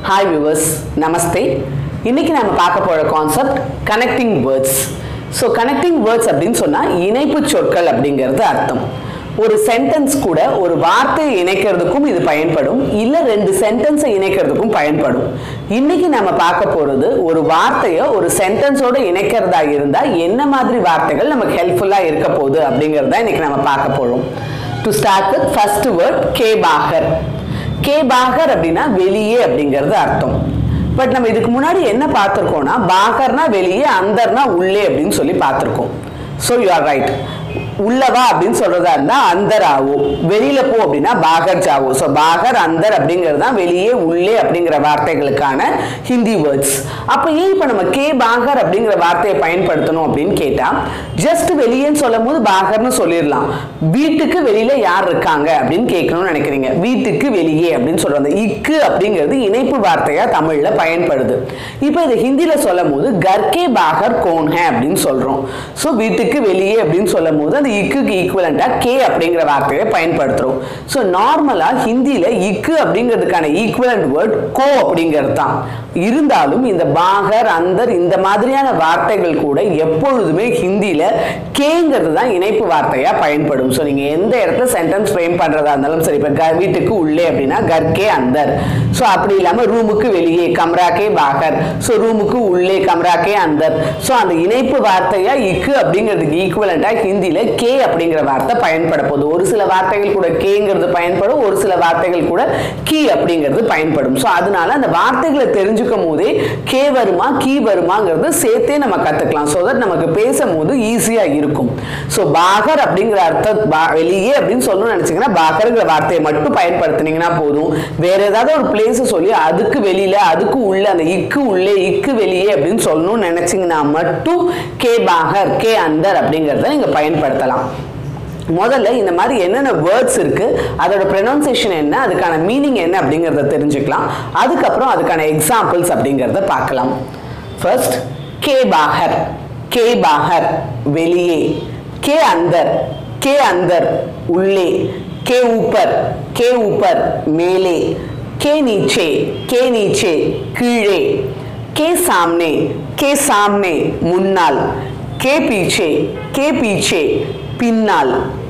hi viewers நமஸ்தே இன்னைக்கு நம்ம பார்க்க போகிற concept connecting words so connecting words அப்படின்னு சொன்னால் இணைப்பு சொற்கள் அப்படிங்கிறது அர்த்தம் ஒரு சென்டென்ஸ் கூட ஒரு வார்த்தையை இணைக்கிறதுக்கும் இது பயன்படும் இல்லை ரெண்டு சென்டென்ஸை இணைக்கிறதுக்கும் பயன்படும் இன்னைக்கு நம்ம பார்க்க போகிறது ஒரு வார்த்தையை ஒரு சென்டென்ஸோட இணைக்கிறதா இருந்தால் என்ன மாதிரி வார்த்தைகள் நமக்கு ஹெல்ப்ஃபுல்லாக இருக்க போகுது அப்படிங்கிறத இன்னைக்கு நம்ம பார்க்க போகிறோம் to start with first word கே பாகர் கே பாகர் அப்படின்னா வெளியே அப்படிங்கிறது அர்த்தம் பட் நம்ம இதுக்கு முன்னாடி என்ன பார்த்துருக்கோம்னா பாகர்னா வெளியே அந்தர்னா உள்ளே அப்படின்னு சொல்லி பார்த்துருக்கோம் ஸோ யூ ஆர் ரைட் உள்ளவா அப்படின்னு சொல்றதா இருந்தா அந்தர் ஆகும் வெளியில போ அப்படின்னா பாகர் ஜாவோ ஸோ பாகர் அந்தர் அப்படிங்கிறது தான் வெளியே உள்ளே அப்படிங்கிற வார்த்தைகளுக்கான ஹிந்தி வேர்ட்ஸ் அப்போ ஏன் இப்போ நம்ம கே பாகர் அப்படிங்கிற வார்த்தையை பயன்படுத்தணும் அப்படின்னு கேட்டா ஜஸ்ட் வெளியேன்னு சொல்லும் போது பாகர்னு சொல்லிடலாம் வீட்டுக்கு வெளியில யார் இருக்காங்க அப்படின்னு கேட்கணும்னு நினைக்கிறீங்க வீட்டுக்கு வெளியே அப்படின்னு சொல்றாங்க இக்கு அப்படிங்கிறது இணைப்பு வார்த்தையா தமிழ்ல பயன்படுது இப்போ இது ஹிந்தியில சொல்லும் போது கர்கே பாகர் கோன் ஹே அப்படின்னு சொல்றோம் ஸோ வீட்டுக்கு வெளியே அப்படின்னு சொல்லும் போது அந்த இக்குக்கு ஈக்குவலண்டா கே அப்படிங்கிற வார்த்தையை பயன்படுத்துறோம் ஸோ நார்மலா ஹிந்தியில இக்கு அப்படிங்கிறதுக்கான ஈக்குவலண்ட் வேர்ட் கோ அப்படிங்கிறது தான் இருந்தாலும் இந்த பாகர் அந்தர் இந்த மாதிரியான வார்த்தைகள் கூட எப்பொழுதுமே ஹிந்தியில கேங்கிறது தான் இணைப்பு வார்த்தையா பயன்படும் ஸோ நீங்க எந்த இடத்துல சென்டென்ஸ் ஃப்ரேம் பண்றதா இருந்தாலும் சரி இப்போ க- வீட்டுக்கு உள்ளே அப்படின்னா கர்கே அந்தர் ஸோ அப்படி இல்லாம ரூமுக்கு வெளியே கம்ராக்கே பாகர் ஸோ ரூமுக்கு உள்ளே கம்ராக்கே அந்தர் ஸோ அந்த இணைப்பு வார்த்தையா இக்கு அப்படிங்கிறதுக்கு ஈக்குவலண்டா ஹிந்தியில கே அப்படிங்கிற வார்த்தை பயன்பட போகுது ஒரு சில வார்த்தைகள் கூட கேங்கிறது பயன்படும் ஒரு சில வார்த்தைகள் கூட கீ அப்படிங்கிறது பயன்படும் ஸோ அதனால அந்த வார்த்தைகளை தெரிஞ்சுக்கும் போதே கே வருமா கீ வருமாங்கிறது சேர்த்தே நம்ம கத்துக்கலாம் ஸோ தட் நமக்கு பேசும்போது ஈஸியா இருக்கும் ஸோ பாகர் அப்படிங்கிற அர்த்தம் பா- வெளியே அப்படின்னு சொல்லணும்னு நினைச்சீங்கன்னா பாகர்ங்கிற வார்த்தையை மட்டும் பயன்படுத்துனீங்கன்னா போதும் வேற ஏதாவது ஒரு பிளேஸ் சொல்லி அதுக்கு வெளியில அதுக்கு உள்ள அந்த இக்கு உள்ளே இக்கு வெளியே அப்படின்னு சொல்லணும்னு நினைச்சீங்கன்னா மட்டும் கே பாகர் கே அந்தர் அப்படிங்கிறத நீங்க பயன்படுத்தலாம் முதல்ல இந்த மாதிரி என்னென்ன வேர்ட்ஸ் இருக்கு அதோட ப்ரொனவுன்சியேஷன் என்ன அதுக்கான மீனிங் என்ன அப்படிங்கிறத தெரிஞ்சுக்கலாம் அதுக்கப்புறம் அதுக்கான எக்ஸாம்பிள்ஸ் அப்படிங்கிறத பார்க்கலாம் ஃபர்ஸ்ட் கே பாகர் கே பாகர் வெளியே கே அந்தர் கே அந்தர் உள்ளே கே ஊப்பர் கே ஊப்பர் மேலே கே நீச்சே கே நீச்சே கீழே के सामने के सामने मुन्नाल के पीछे के पीछे पिन्नाल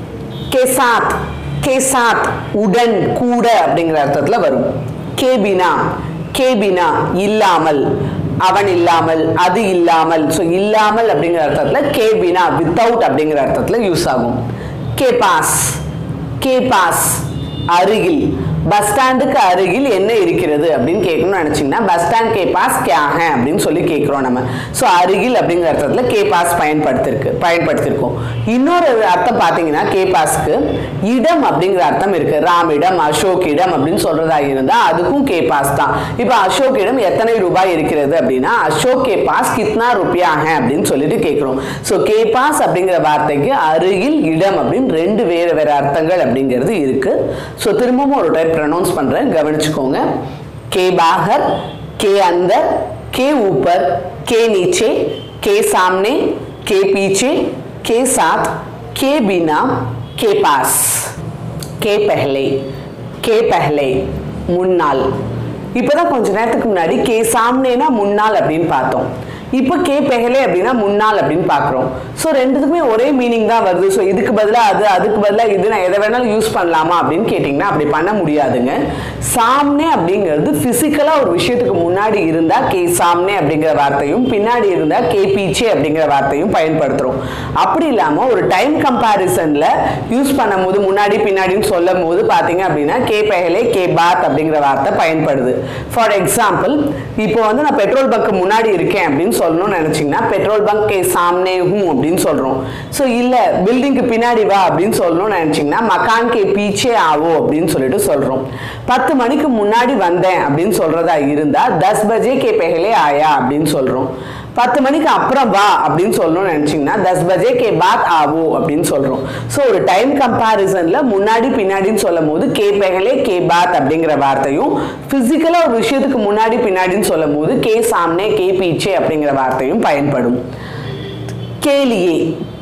के साथ के साथ உடன் கூட அப்படிங்கிற அர்த்தத்துல வரும் கே பினா கே பினா இல்லாமல் அவன் இல்லாமல் அது இல்லாமல் ஸோ இல்லாமல் அப்படிங்கிற அர்த்தத்துல கே பினா வித்தவுட் அப்படிங்கிற அர்த்தத்துல யூஸ் ஆகும் கே பாஸ் கே பாஸ் அருகில் பஸ் ஸ்டாண்டுக்கு அருகில் என்ன இருக்கிறது அப்படின்னு கேட்கணும்னு நினைச்சீங்கன்னா பஸ் ஸ்டாண்ட் கே பாஸ் கே ஆக அப்படின்னு சொல்லி கேட்குறோம் நம்ம ஸோ அருகில் அப்படிங்கிற அர்த்தத்துல கே பாஸ் பயன்படுத்திருக்கு பயன்படுத்தியிருக்கோம் இன்னொரு அர்த்தம் பார்த்தீங்கன்னா கே பாஸ்க்கு இடம் அப்படிங்கிற அர்த்தம் இருக்கு ராமிடம் அசோக் இடம் அப்படின்னு சொல்றதா இருந்தா அதுக்கும் கே பாஸ் தான் இப்போ அசோக் இடம் எத்தனை ரூபாய் இருக்கிறது அப்படின்னா அசோக் கே பாஸ் கித்னா ருப்பியா ஹே அப்படின்னு சொல்லிட்டு கேட்குறோம் ஸோ கே பாஸ் அப்படிங்கிற வார்த்தைக்கு அருகில் இடம் அப்படின்னு ரெண்டு வேறு வேறு அர்த்தங்கள் அப்படிங்கிறது இருக்கு ஸோ திரும்பவும் ஒரு டைப் ப்ரனௌன்ஸ் பண்றேன் கவனிச்சுக்கோங்க கே பாகர் के अंदर के ऊपर के नीचे के सामने के पीछे के साथ के बिना के पास के पहले के पहले முன்னாள் இப்போதான் கொஞ்ச நேரத்துக்கு முன்னாடி கே சாம்னேனா முன்னாள் அப்படின்னு பார்த்தோம் இப்போ கே பெஹலே அப்படின்னா முன்னாள் அப்படின்னு பார்க்குறோம் ஸோ ரெண்டுத்துக்குமே ஒரே மீனிங் தான் வருது ஸோ இதுக்கு பதிலாக அது அதுக்கு பதிலாக இது நான் எதை வேணாலும் யூஸ் பண்ணலாமா அப்படின்னு கேட்டிங்கன்னா அப்படி பண்ண முடியாதுங்க சாம்னே அப்படிங்கிறது ஃபிசிக்கலாக ஒரு விஷயத்துக்கு முன்னாடி இருந்தால் கே சாம்னே அப்படிங்கிற வார்த்தையும் பின்னாடி இருந்தால் கே பீச்சே அப்படிங்கிற வார்த்தையும் பயன்படுத்துகிறோம் அப்படி இல்லாமல் ஒரு டைம் கம்பேரிசனில் யூஸ் பண்ணும்போது முன்னாடி பின்னாடின்னு சொல்லும் போது பார்த்தீங்க அப்படின்னா கே பெஹலே கே பாத் அப்படிங்கிற வார்த்தை பயன்படுது ஃபார் எக்ஸாம்பிள் இப்போ வந்து நான் பெட்ரோல் பங்க் முன்னாடி இருக்கேன் அப்படின்னு சொல்லணும்னு நினச்சிங்கன்னா பெட்ரோல் பங்க் கே சாம்னே ஹூ அப்படின்னு சொல்கிறோம் ஸோ இல்லை பில்டிங்க்கு பின்னாடி வா அப்படின்னு சொல்லணும்னு நினச்சிங்கன்னா மகான் கே பீச்சே ஆவோ அப்படின்னு சொல்லிட்டு சொல்கிறோம் பத்து மணிக்கு முன்னாடி வந்தேன் அப்படின்னு சொல்கிறதா இருந்தால் தஸ் பஜே கே பெஹலே ஆயா அப்படின்னு சொல்கிறோம் பத்து மணிக்கு அப்புறம் வா அப்படின்னு சொல்லணும்னு நினச்சிங்கன்னா தஸ் பஜே கே பாத் ஆவோ அப்படின்னு சொல்கிறோம் ஸோ ஒரு டைம் கம்பேரிசனில் முன்னாடி பின்னாடின்னு சொல்லும் போது கே பெகலே கே பாத் அப்படிங்கிற வார்த்தையும் ஃபிசிக்கலாக ஒரு விஷயத்துக்கு முன்னாடி பின்னாடின்னு சொல்லும் போது கே சாம்னே கே பீச்சே அப்படிங்கிற வார்த்தையும் பயன்படும் கேலியே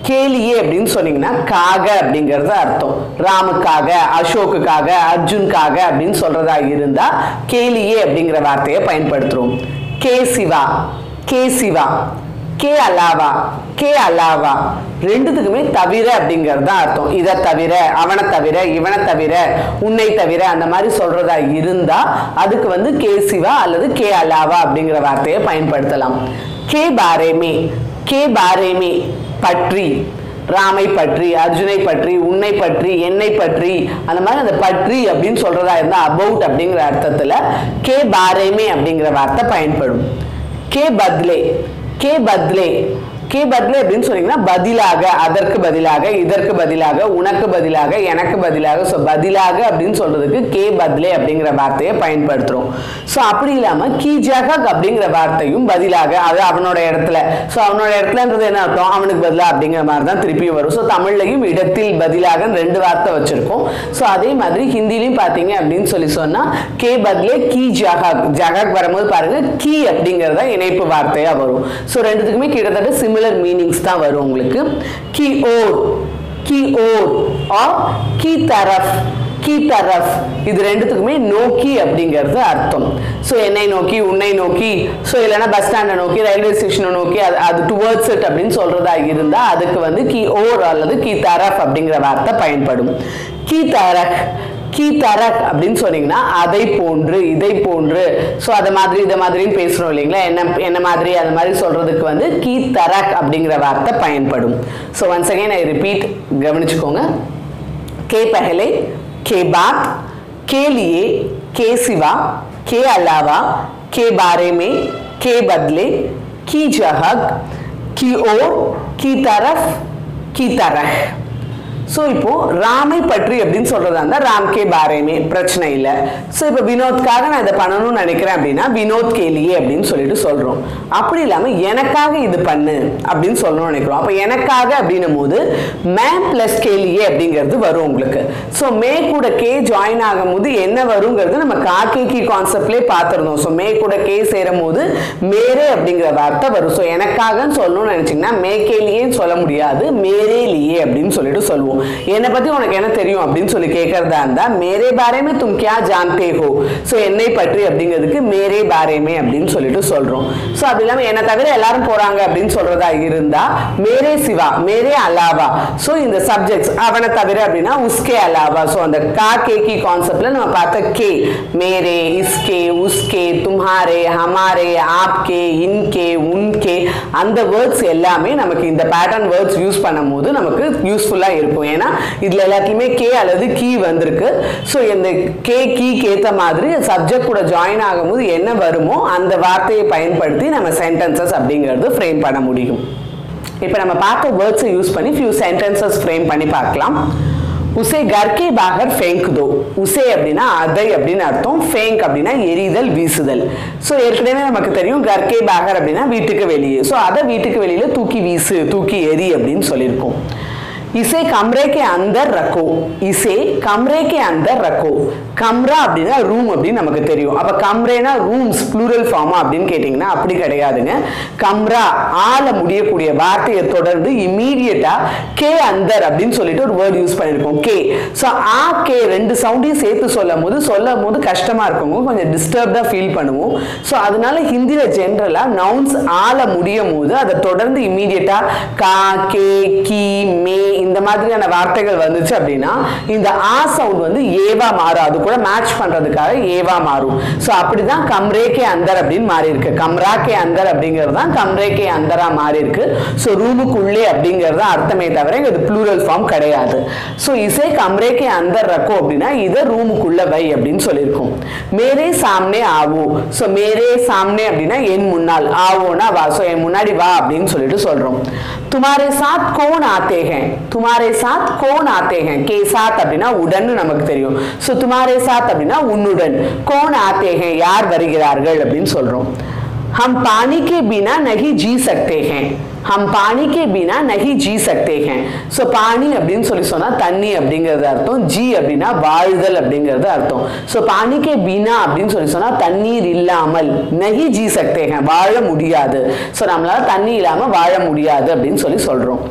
கேலியே அப்படின்னு சொன்னீங்கன்னா காக அப்படிங்கிறது அர்த்தம் ராமுக்காக அசோக்குக்காக அர்ஜுனுக்காக அப்படின்னு சொல்றதா இருந்தா கேலியே அப்படிங்கிற வார்த்தையை பயன்படுத்துறோம் கே சிவா கே சிவா கே அலாவா கே அலாவா ரெண்டுத்துக்குமே தவிர அப்படிங்கிறது தான் அர்த்தம் இதை தவிர அவனை தவிர இவனை தவிர உன்னை தவிர அந்த மாதிரி சொல்றதா இருந்தா அதுக்கு வந்து கே சிவா அல்லது கே அலாவா அப்படிங்கிற வார்த்தையை பயன்படுத்தலாம் கே பாரேமே கே பாரேமே பற்றி ராமை பற்றி அர்ஜுனை பற்றி உன்னை பற்றி என்னை பற்றி அந்த மாதிரி அந்த பற்றி அப்படின்னு சொல்றதா இருந்தா அபவுட் அப்படிங்கிற அர்த்தத்துல கே பாரேமே அப்படிங்கிற வார்த்தை பயன்படும் கே பத்லே கே பத்லே கே பத்லே அப்படின்னு சொன்னீங்கன்னா பதிலாக அதற்கு பதிலாக இதற்கு பதிலாக உனக்கு பதிலாக எனக்கு பதிலாக ஸோ பதிலாக அப்படின்னு சொல்றதுக்கு கே பத்லே அப்படிங்கிற வார்த்தையை பயன்படுத்துறோம் ஸோ அப்படி இல்லாம கீ ஜகக் அப்படிங்கிற வார்த்தையும் பதிலாக அது அவனோட இடத்துல ஸோ அவனோட இடத்துலன்றது என்ன அர்த்தம் அவனுக்கு பதிலா அப்படிங்கிற மாதிரி தான் திருப்பியும் வரும் ஸோ தமிழ்லையும் இடத்தில் பதிலாக ரெண்டு வார்த்தை வச்சிருக்கோம் ஸோ அதே மாதிரி ஹிந்திலையும் பார்த்தீங்க அப்படின்னு சொல்லி சொன்னா கே பத்லே கீ ஜகக் ஜகக் வரும்போது பாருங்க கீ அப்படிங்கிறத இணைப்பு வார்த்தையா வரும் ஸோ ரெண்டுத்துக்குமே கிட்டத்தட்ட சிமிலர் மீனிங்ஸ் தான் வரும் உங்களுக்கு கி ஓர் கி ஓர் ஆர் கி தரஃப் கி தரஃப் இது ரெண்டுத்துக்குமே நோக்கி அப்படிங்கிறது அர்த்தம் ஸோ என்னை நோக்கி உன்னை நோக்கி ஸோ இல்லைன்னா பஸ் ஸ்டாண்டை நோக்கி ரயில்வே ஸ்டேஷனை நோக்கி அது அது டுவர்ட்ஸ் இட் அப்படின்னு சொல்றதா இருந்தால் அதுக்கு வந்து கி ஓர் அல்லது கி தரஃப் அப்படிங்கிற வார்த்தை பயன்படும் கி தரக் கீ தரக் அப்படின்னு சொன்னீங்கன்னா அதை போன்று இதை போன்று ஸோ அதை மாதிரி இதை மாதிரின்னு பேசுகிறோம் இல்லைங்களா என்ன என்ன மாதிரி அது மாதிரி சொல்றதுக்கு வந்து கீ தரக் அப்படிங்கிற வார்த்தை பயன்படும் so once again I repeat கவனிச்சுக்கோங்க के पहले के बाद के लिए के सिवा के अलावा के बारे में के बदले की जगह की ओर की तरफ की तरह ஸோ இப்போ ராமை பற்றி அப்படின்னு சொல்றதா இருந்தா ராம் கே பாரேமே பிரச்சனை இல்லை ஸோ இப்போ வினோத்காக நான் இதை பண்ணணும்னு நினைக்கிறேன் அப்படின்னா வினோத் கேலியே அப்படின்னு சொல்லிட்டு சொல்றோம் அப்படி இல்லாம எனக்காக இது பண்ணு அப்படின்னு சொல்லணும்னு நினைக்கிறோம் அப்போ எனக்காக அப்படின்னும் போது மே பிளஸ் கேலியே அப்படிங்கிறது வரும் உங்களுக்கு ஸோ மே கூட கே ஜாயின் ஆகும் போது என்ன வருங்கிறது நம்ம காக்கேக்கி கான்செப்ட்லேயே பார்த்துருந்தோம் ஸோ மே கூட கே சேரும் போது மேரே அப்படிங்கிற வார்த்தை வரும் ஸோ எனக்காகன்னு சொல்லணும்னு நினைச்சீங்கன்னா மே கேலியேன்னு சொல்ல முடியாது மேரே லியே அப்படின்னு சொல்லிட்டு சொல்லுவோம் என்னை பத்தி உனக்கு என்ன தெரியும் அப்படின்னு சொல்லி கேட்கறதா இருந்தா மேரே பாரேமே தும் கியா ஜான்தே ஹோ ஸோ என்னை பற்றி அப்படிங்கிறதுக்கு மேரே பாரேமே அப்படின்னு சொல்லிட்டு சொல்றோம் ஸோ அது இல்லாம என்னை தவிர எல்லாரும் போறாங்க அப்படின்னு சொல்றதா இருந்தா மேரே சிவா மேரே அலாவா ஸோ இந்த சப்ஜெக்ட்ஸ் அவனை தவிர அப்படின்னா உஸ்கே அலாவா ஸோ அந்த கா கே கி கான்செப்ட்ல நம்ம பார்த்த கே மேரே இஸ்கே உஸ்கே தும்ஹாரே ஹமாரே ஆப்கே இன்கே உன்கே அந்த வேர்ட்ஸ் எல்லாமே நமக்கு இந்த பேட்டர்ன் வேர்ட்ஸ் யூஸ் பண்ணும்போது நமக்கு யூஸ்ஃபுல்லாக இருக்கும் ஏன்னா இதில் எல்லாத்துலேயுமே கே அல்லது கீ வந்திருக்கு ஸோ இந்த கே கீக்கு ஏற்ற மாதிரி சப்ஜெக்ட் கூட ஜாயின் ஆகும்போது என்ன வருமோ அந்த வார்த்தையை பயன்படுத்தி நம்ம சென்டென்சஸ் அப்படிங்கிறது ஃப்ரேம் பண்ண முடியும் இப்போ நம்ம பார்த்த வேர்ட்ஸை யூஸ் பண்ணி ஃபியூ சென்டென்சஸ் ஃப்ரேம் பண்ணி பார்க்கலாம் உசே கர்கே பாகர் ஃபேங்க் தோ உசே அப்படின்னா அதை அப்படின்னு அர்த்தம் ஃபேங்க் அப்படின்னா எரிதல் வீசுதல் ஸோ ஏற்கனவே நமக்கு தெரியும் கர்கே பாகர் அப்படின்னா வீட்டுக்கு வெளியே ஸோ அதை வீட்டுக்கு வெளியில தூக்கி வீசு தூக்கி எரி அப்படின்னு சொல்லியிருக்கோம் இசே கம்ரே கே அந்தர் ரக்கோ இசே கம்ரே கே அந்தர் ரக்கோ கம்ரா அப்படின்னா ரூம் அப்படின்னு நமக்கு தெரியும் அப்ப கம்ரேனா ரூம்ஸ் ப்ளூரல் ஃபார்மா அப்படின்னு கேட்டிங்கன்னா அப்படி கிடையாதுங்க கம்ரா ஆல முடியக்கூடிய வார்த்தையை தொடர்ந்து இமீடியட்டா கே அந்தர் அப்படின்னு சொல்லிட்டு ஒரு வேர்ட் யூஸ் பண்ணியிருக்கோம் கே ஸோ ஆ கே ரெண்டு சவுண்டையும் சேர்த்து சொல்லும் போது சொல்லும் போது கஷ்டமா இருக்கும் கொஞ்சம் டிஸ்டர்ப்டாக ஃபீல் பண்ணுவோம் ஸோ அதனால ஹிந்தியில ஜென்ரலா நவுன்ஸ் ஆல முடியும் போது அதை தொடர்ந்து இமீடியட்டா கா கே கி மே இந்த மாதிரியான வார்த்தைகள் வந்துச்சு அப்படின்னா இந்த ஆ சவுண்ட் வந்து ஏவா மாறும் அது கூட மேட்ச் பண்றதுக்காக ஏவா மாறும் ஸோ அப்படிதான் கம்ரேக்கே அந்தர் அப்படின்னு மாறி இருக்கு கம்ராக்கே அந்தர் அப்படிங்கிறது தான் கம்ரேக்கே அந்தரா மாறி இருக்கு ஸோ ரூமுக்குள்ளே அப்படிங்கிறது தான் அர்த்தமே தவிர இது ப்ளூரல் ஃபார்ம் கிடையாது ஸோ இசை கம்ரேக்கே அந்தர் ரக்கோ அப்படின்னா இதை ரூமுக்குள்ள வை அப்படின்னு சொல்லியிருக்கோம் மேரே சாம்னே ஆவோ ஸோ மேரே சாம்னே அப்படின்னா என் முன்னால் ஆவோனா வா ஸோ என் முன்னாடி வா அப்படின்னு சொல்லிட்டு சொல்றோம் துமாரே சாத் கோன் ஆத்தே ஹேன் துமாரே சாத் கோன் ஆத்தே ஹேன் கே சாத் அப்படின்னா உடன் நமக்கு தெரியும் ஸோ துமாரே சாத் அப்படின்னா உன்னுடன் கோன் ஆத்தே ஹேன் யார் வருகிறார்கள் அப்படின்னு சொல்றோம் हम पानी के बिना नहीं जी सकते हैं हम पानी के बिना नहीं जी सकते हैं ஸோ பானி அப்படின்னு சொல்லி சொன்னா தண்ணி அப்படிங்கிறது அர்த்தம் ஜி அப்படின்னா வாழ்தல் அப்படிங்கிறது அர்த்தம் ஸோ பானிக்கே பினா அப்படின்னு சொல்லி சொன்னா தண்ணீர் இல்லாமல் நகி ஜி சக்தே ஹேன் வாழ முடியாது ஸோ நம்மளால தண்ணி இல்லாம வாழ முடியாது அப்படின்னு சொல்லி சொல்றோம்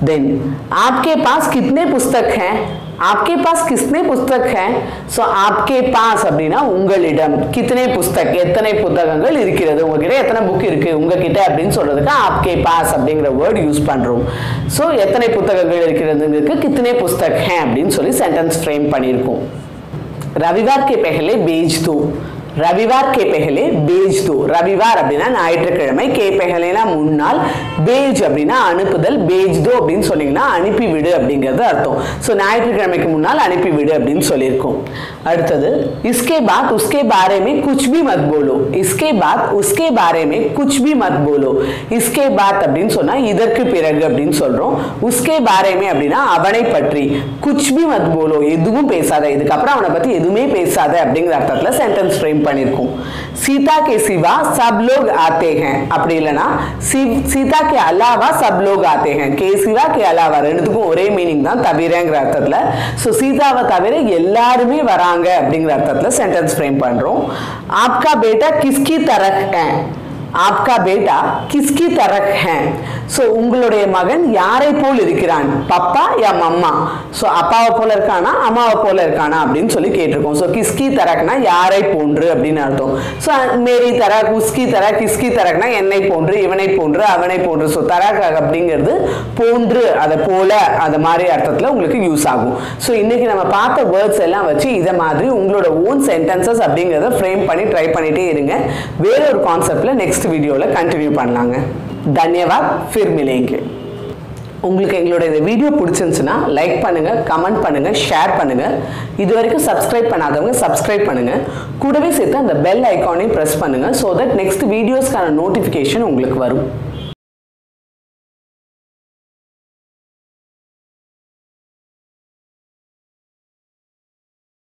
देन आपके पास कितने पुस्तक हैं आपके पास कितने पुस्तक हैं ஸோ आपके पास அப்படின்னா உங்களிடம் கித்தனை புஸ்தக் எத்தனை புத்தகங்கள் இருக்கிறது உங்ககிட்ட எத்தனை புக் இருக்கு உங்ககிட்ட அப்படின்னு சொல்றதுக்கு आपके पास அப்படிங்கிற வேர்ட் யூஸ் பண்றோம் ஸோ எத்தனை புத்தகங்கள் இருக்கிறதுங்கிறதுக்கு கித்தனை புஸ்தக் हैं அப்படின்னு சொல்லி சென்டென்ஸ் ஃப்ரேம் பண்ணியிருக்கோம் रविवार के पहले बेच दो ரவிவார் கே பெஹலே பேஜ் தோ ரவிவார் அப்படின்னா ஞாயிற்றுக்கிழமை கே பெஹலேனா முன்னாள் பேஜ் அப்படின்னா அனுப்புதல் பேஜ் தோ அப்படின்னு சொன்னீங்கன்னா அனுப்பி விடு அப்படிங்கிறது அர்த்தம் ஸோ ஞாயிற்றுக்கிழமைக்கு முன்னால் அனுப்பி விடு அப்படின்னு சொல்லியிருக்கோம் அடுத்தது இஸ்கே பாத் உஸ்கே பாரே மே குச் பி மத் போலோ இஸ்கே பாத் உஸ்கே பாரே மே குச் பி மத் போலோ இஸ்கே பாத் அப்படின்னு சொன்னா இதற்கு பிறகு அப்படின்னு சொல்றோம் உஸ்கே பாரே மே அப்படின்னா அவனை பற்றி குச் பி மத் போலோ எதுவும் பேசாத இதுக்கப்புறம் அவனை பத்தி எதுவுமே பேசாத அப்படிங்கிற அர்த்தத்துல சென்டென்ஸ் ஃப்ரேம் பண்ணியிருக்கோம் சீதா கே சிவா சப் லோக் ஆத்தே हैं அப்படி இல்லைன்னா சி- சீதா கே அலாவா சப் லோக் ஆத்தே हैं கே சிவா கே அலாவா ரெண்டுத்துக்கும் ஒரே மீனிங் தான் தவிரங்கிற அர்த்தத்துல ஸோ சீதாவை தவிர எல்லாருமே வராங்க அப்படிங்கிற அர்த்தத்துல சென்டென்ஸ் ஃப்ரேம் பண்றோம் ஆப்கா பேட்டா கிஸ்கி தரக் है ஆப்கா பேட்டா கிஸ்கி தரக் है ஸோ உங்களுடைய மகன் யாரை போல் இருக்கிறான் பப்பா யா மம்மா ஸோ அப்பாவை போல இருக்கானா அம்மாவை போல இருக்கானா அப்படின்னு சொல்லி கேட்டிருக்கோம் ஸோ கிஸ்கி தரக்னா யாரை போன்று அப்படின்னு அர்த்தம் ஸோ மேரி தரக் உஸ்கி தரக் கிஸ்கி தரக்னா என்னை போன்று இவனை போன்று அவனை போன்று ஸோ தரக் அப்படிங்கிறது போன்று அதை போல அது மாதிரி அர்த்தத்தில் உங்களுக்கு யூஸ் ஆகும் ஸோ இன்னைக்கு நம்ம பார்த்த வேர்ட்ஸ் எல்லாம் வச்சு இதை மாதிரி உங்களோட ஓன் சென்டென்சஸ் அப்படிங்கிறத ஃப்ரேம் பண்ணி ட்ரை பண்ணிட்டே இருங்க வேற ஒரு கான்செப்டில் நெக்ஸ்ட் வீடியோவில் கண்டினியூ பண்ணலாங்க தன்யவாத் ஃபிர் மிலேங்கே உங்களுக்கு எங்களோட இந்த வீடியோ பிடிச்சிருந்துச்சுன்னா லைக் பண்ணுங்க கமெண்ட் பண்ணுங்க ஷேர் பண்ணுங்க இது வரைக்கும் சப்ஸ்கிரைப் பண்ணாதவங்க சப்ஸ்கிரைப் பண்ணுங்க கூடவே சேர்த்து அந்த பெல் ஐக்கானையும் ப்ரெஸ் பண்ணுங்க ஸோ தட் நெக்ஸ்ட் வீடியோஸ்க்கான நோட்டிஃபிகேஷன் உங்களுக்கு வரும்